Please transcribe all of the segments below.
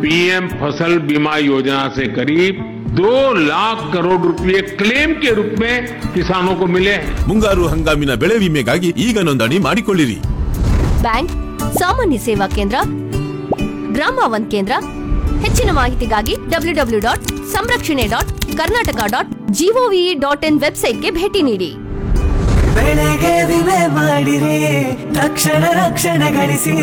PM फसल बीमा योजना से करीब दो लाख करोड़ रुपए क्लेम के रूप में किसानों को मिले हैं ಮುಂಗಾರು ಹಂಗಾಮಿನ ಬೆಳೆ ವಿಮೆಗಾಗಿ ಈಗ ನೋಂದಣಿ ಮಾಡಿಕೊಳ್ಳಿರಿ ಬ್ಯಾಂಕ್ ಸಾಮಾನ್ಯ ಸೇವಾ ಕೇಂದ್ರ ಗ್ರಾಮ ಒನ್ ಕೇಂದ್ರ ಹೆಚ್ಚಿನ ಮಾಹಿತಿಗಾಗಿ ಡಬ್ಲ್ಯೂ ಡಬ್ಲ್ಯೂ ಡಾಟ್ ಸಂರಕ್ಷಣೆ dot Karnataka dot G O V dot in ವೆಬ್ಸೈಟ್ಗೆ ಭೇಟಿ ನೀಡಿ ಬೆಳೆಗೆ ವಿಮೆ ಮಾಡಿರಿ ತಕ್ಷಣ ರಕ್ಷಣೆ ಗಳಿಸಿ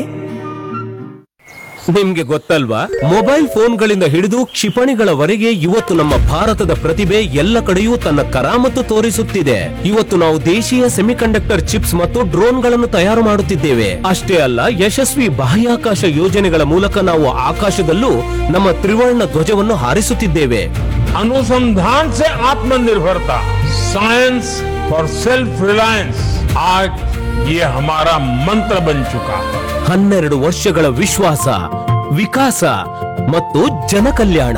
ನಿಮ್ಗೆ ಗೊತ್ತಲ್ವಾ ಮೊಬೈಲ್ ಫೋನ್ಗಳಿಂದ ಹಿಡಿದು ಕ್ಷಿಪಣಿಗಳವರೆಗೆ ಇವತ್ತು ನಮ್ಮ ಭಾರತದ ಪ್ರತಿಭೆ ಎಲ್ಲ ಕಡೆಯೂ ತನ್ನ ಕರಾಮತ್ತು ತೋರಿಸುತ್ತಿದೆ ಇವತ್ತು ನಾವು ದೇಶೀಯ ಸೆಮಿಕಂಡಕ್ಟರ್ ಚಿಪ್ಸ್ ಮತ್ತು ಡ್ರೋನ್ಗಳನ್ನು ತಯಾರು ಮಾಡುತ್ತಿದ್ದೇವೆ ಅಷ್ಟೇ ಅಲ್ಲ ಯಶಸ್ವಿ ಬಾಹ್ಯಾಕಾಶ ಯೋಜನೆಗಳ ಮೂಲಕ ನಾವು ಆಕಾಶದಲ್ಲೂ ನಮ್ಮ ತ್ರಿವರ್ಣ ಧ್ವಜವನ್ನು ಹಾರಿಸುತ್ತಿದ್ದೇವೆ अनुसंधान से आत्मनिर्भरता साइंस फॉर सेल्फ रिलायंस आज ये हमारा मंत्र बन चुका है ಹನ್ನೆರಡು ವರ್ಷಗಳ ವಿಶ್ವಾಸ ವಿಕಾಸ ಮತ್ತು ಜನಕಲ್ಯಾಣ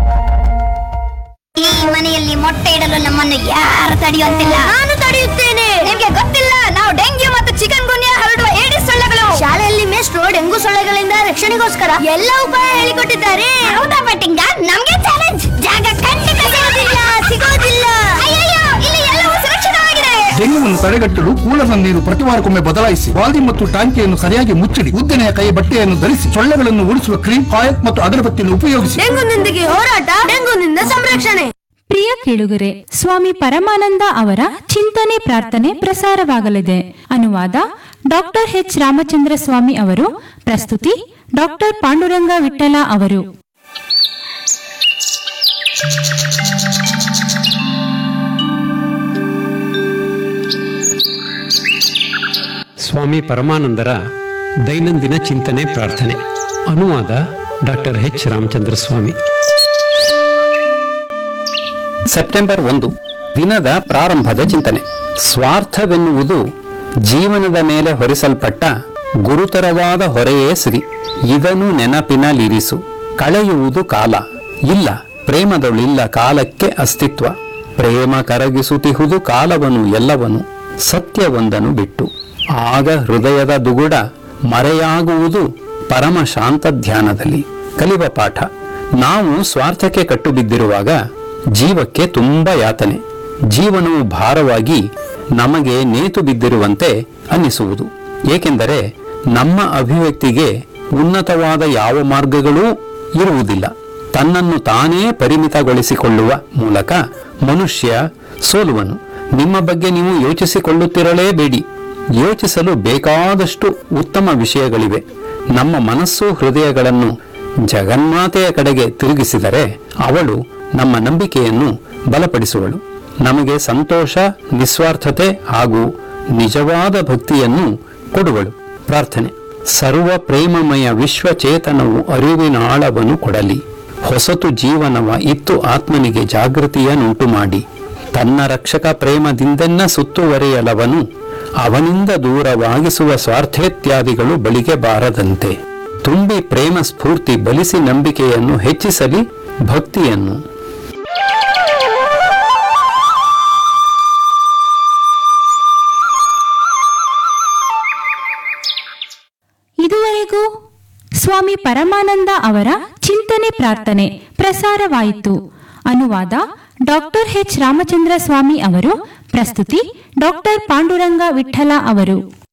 ಈ ಮನೆಯಲ್ಲಿ ಮೊಟ್ಟೆ ಇಡಲು ನಮ್ಮನ್ನು ಯಾರು ತಡೆಯುವಂತಿಲ್ಲ ನಾನು ತಡೆಯುತ್ತೇನೆ ನಿಮ್ಗೆ ಗೊತ್ತಿಲ್ಲ ನಾವು ಡೆಂಗ್ಯೂ ಮತ್ತು ಚಿಕನ್ ಗುನ್ಯಾ ಹರಡುವ ಏಡಿಸ್ ಸೊಳ್ಳೆಗಳು ಶಾಲೆಯಲ್ಲಿ ಮೇಷ್ಟ್ರು ಡೆಂಗು ಸೊಳ್ಳೆಗಳಿಂದ ರಕ್ಷಣೆಗೋಸ್ಕರ ಎಲ್ಲ ಉಪಾಯ ಹೇಳಿಕೊಟ್ಟಿದ್ದಾರೆ ಹೌದಾ ಬಟ್ಟಿಂಗ ನಮ್ಗೆ ಚಾಲೆಂಜ್ ಜಾಗ ಖಂಡಿತ ಸಿಗೋದಿಲ್ಲ ಸಿಗೋದಿಲ್ಲ ಅಯ್ಯಯ್ಯೋ ಇಲ್ಲಿ ಎಲ್ಲವೂ ಸುರಕ್ಷಿತವಾಗಿದೆ ಡೆಂಗ್ಯೂವನ್ನು ತಡೆಗಟ್ಟಲು ಕೂಲರ್ನ ನೀರು ಪ್ರತಿವಾರಕ್ಕೊಮ್ಮೆ ಬದಲಾಯಿಸಿ ಬಾಲ್ದಿ ಮತ್ತು ಟಾಂಕಿಯನ್ನು ಸರಿಯಾಗಿ ಮುಚ್ಚಿಡಿ ಉದ್ದನೆಯ ಕೈ ಬಟ್ಟೆಯನ್ನು ಧರಿಸಿ ಸೊಳ್ಳೆಗಳನ್ನು ಓಡಿಸುವ ಕ್ರೀಮ್ ಕಾಯಕ್ ಮತ್ತು ಅಗರಬತ್ತಿಯನ್ನು ಉಪಯೋಗಿಸಿ ಡೆಂಗುನೊಂದಿಗೆ ಹೋರಾಟ ಡೆಂಗುನಿಂದ ಸಂರಕ್ಷಣೆ ಪ್ರಿಯ ಕೇಳುಗರೆ ಸ್ವಾಮಿ ಪರಮಾನಂದ ಅವರ ಚಿಂತನೆ ಪ್ರಾರ್ಥನೆ ಪ್ರಸಾರವಾಗಲಿದೆ ಅನುವಾದ ಡಾಕ್ಟರ್ ಎಚ್ ರಾಮಚಂದ್ರ ಸ್ವಾಮಿ ಅವರು ಪ್ರಸ್ತುತಿ ಡಾಕ್ಟರ್ ಪಾಂಡುರಂಗ ವಿಠಲ ಅವರು ಸ್ವಾಮಿ ಪರಮಾನಂದರ ದೈನಂದಿನ ಚಿಂತನೆ ಪ್ರಾರ್ಥನೆ ಅನುವಾದ doctor H Ramachandra Swamy September ಒಂದು ದಿನದ ಪ್ರಾರಂಭದ ಚಿಂತನೆ ಸ್ವಾರ್ಥವೆನ್ನುವುದು ಜೀವನದ ಮೇಲೆ ಹೊರಿಸಲ್ಪಟ್ಟ ಗುರುತರವಾದ ಹೊರೆಯೇ ಸಿರಿ ಇದನ್ನು ನೆನಪಿನಲ್ಲಿರಿಸು ಕಳೆಯುವುದು ಕಾಲ ಇಲ್ಲ ಪ್ರೇಮದೊಳಿಲ್ಲ ಕಾಲಕ್ಕೆ ಅಸ್ತಿತ್ವ ಪ್ರೇಮ ಕರಗಿಸುತ್ತಿಹುದು ಕಾಲವನು ಎಲ್ಲವನು ಸತ್ಯವೊಂದನು ಬಿಟ್ಟು ಆಗ ಹೃದಯದ ದುಗುಡ ಮರೆಯಾಗುವುದು ಪರಮ ಶಾಂತ ಧ್ಯಾನದಲ್ಲಿ ಕಲಿವ ಪಾಠ ನಾವು ಸ್ವಾರ್ಥಕ್ಕೆ ಕಟ್ಟು ಬಿದ್ದಿರುವಾಗ ಜೀವಕ್ಕೆ ತುಂಬ ಯಾತನೆ ಜೀವನವು ಭಾರವಾಗಿ ನಮಗೆ ನೇತು ಬಿದ್ದಿರುವಂತೆ ಅನ್ನಿಸುವುದು ಏಕೆಂದರೆ ನಮ್ಮ ಅಭಿವ್ಯಕ್ತಿಗೆ ಉನ್ನತವಾದ ಯಾವ ಮಾರ್ಗಗಳೂ ಇರುವುದಿಲ್ಲ ತನ್ನನ್ನು ತಾನೇ ಪರಿಮಿತಗೊಳಿಸಿಕೊಳ್ಳುವ ಮೂಲಕ ಮನುಷ್ಯ ಸೋಲುವನು ನಿಮ್ಮ ಬಗ್ಗೆ ನೀವು ಯೋಚಿಸಿಕೊಳ್ಳುತ್ತಿರಲೇಬೇಡಿ ಯೋಚಿಸಲು ಬೇಕಾದಷ್ಟು ಉತ್ತಮ ವಿಷಯಗಳಿವೆ ನಮ್ಮ ಮನಸ್ಸು ಹೃದಯಗಳನ್ನು ಜಗನ್ಮಾತೆಯ ಕಡೆಗೆ ತಿರುಗಿಸಿದರೆ ಅವಳು ನಮ್ಮ ನಂಬಿಕೆಯನ್ನು ಬಲಪಡಿಸುವಳು ನಮಗೆ ಸಂತೋಷ ನಿಸ್ವಾರ್ಥತೆ ಹಾಗೂ ನಿಜವಾದ ಭಕ್ತಿಯನ್ನು ಕೊಡುವಳು ಪ್ರಾರ್ಥನೆ ಸರ್ವ ಪ್ರೇಮಮಯ ವಿಶ್ವಚೇತನವು ಅರಿವಿನ ಆಳವನ್ನು ಕೊಡಲಿ ಹೊಸತು ಜೀವನವ ಇತ್ತು ಆತ್ಮನಿಗೆ ಜಾಗೃತಿಯನ್ನುಂಟು ಮಾಡಿ ತನ್ನ ರಕ್ಷಕ ಪ್ರೇಮದಿಂದೆನ್ನ ಸುತ್ತುವರಿಯಲವನು ಅವನಿಂದ ದೂರವಾಗಿಸುವ ಸ್ವಾರ್ಥೇತ್ಯಾದಿಗಳು ಬಳಿಗೆ ಬಾರದಂತೆ ತುಂಬಿ ಪ್ರೇಮ ಸ್ಫೂರ್ತಿ ಬಲಿಸಿ ನಂಬಿಕೆಯನ್ನು ಹೆಚ್ಚಿಸಲಿ ಭಕ್ತಿಯನ್ನು ಇದುವರೆಗೂ ಸ್ವಾಮಿ ಪರಮಾನಂದ ಅವರ ಚಿಂತನೆ ಪ್ರಾರ್ಥನೆ ಪ್ರಸಾರವಾಯಿತು ಅನುವಾದ ಡಾಕ್ಟರ್ ಎಚ್ ರಾಮಚಂದ್ರ ಸ್ವಾಮಿ ಅವರು ಪ್ರಸ್ತುತಿ ಡಾಕ್ಟರ್ ಪಾಂಡುರಂಗ ವಿಠಲ ಅವರು